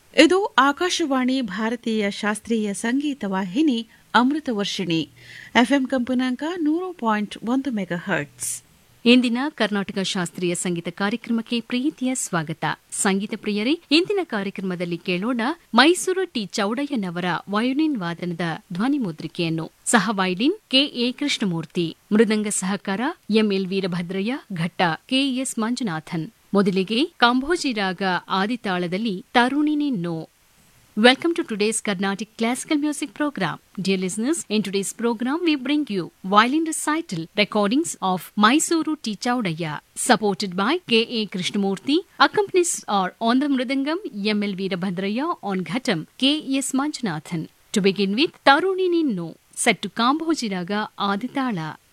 ಇದು ಆಕಾಶವಾಣಿ ಭಾರತೀಯ ಶಾಸ್ತ್ರೀಯ ಸಂಗೀತ ವಾಹಿನಿ ಅಮೃತ ವರ್ಷಿಣಿ ಎಫ್ಎಂ ಕಂಪನಾಂಕ ನೂರು ಪಾಯಿಂಟ್ ಒಂದು ಮೆಗಾ ಹರ್ಟ್ಸ್ ಇಂದಿನ ಕರ್ನಾಟಕ ಶಾಸ್ತ್ರೀಯ ಸಂಗೀತ ಕಾರ್ಯಕ್ರಮಕ್ಕೆ ಪ್ರೀತಿಯ ಸ್ವಾಗತ ಸಂಗೀತ ಪ್ರಿಯರೇ ಇಂದಿನ ಕಾರ್ಯಕ್ರಮದಲ್ಲಿ ಕೇಳೋಣ ಮೈಸೂರು ಟಿ ಚೌಡಯ್ಯನವರ ವಯೋಲಿನ್ ವಾದನದ ಧ್ವನಿ ಮುದ್ರಿಕೆಯನ್ನು ಸಹ ವೈಲಿನ್ ಕೆಎ ಕೃಷ್ಣಮೂರ್ತಿ ಮೃದಂಗ ಸಹಕಾರ ಎಂಎಲ್ ವೀರಭದ್ರಯ್ಯ ಘಟ್ಟ ಕೆಎಸ್ ಮಂಜುನಾಥನ್ ಮೊದಲಿಗೆ ಕಾಂಬೋಜಿ ರಾಗ ಆದಿತಾಳದಲ್ಲಿ ತರುಣಿ ನಿನ್ನೋ Welcome to today's Carnatic Classical Music Program. Dear listeners, in today's program we bring you violin recital recordings of Mysuru T. Chaudaya, supported by K.A. Krishnamurti. Accompanies are on the Mridangam M.L. Veerabhadraya on Ghatam K.S. Manjunathan. To begin with, Taruni Ninnu, set to Kambhoji Raga Aditala.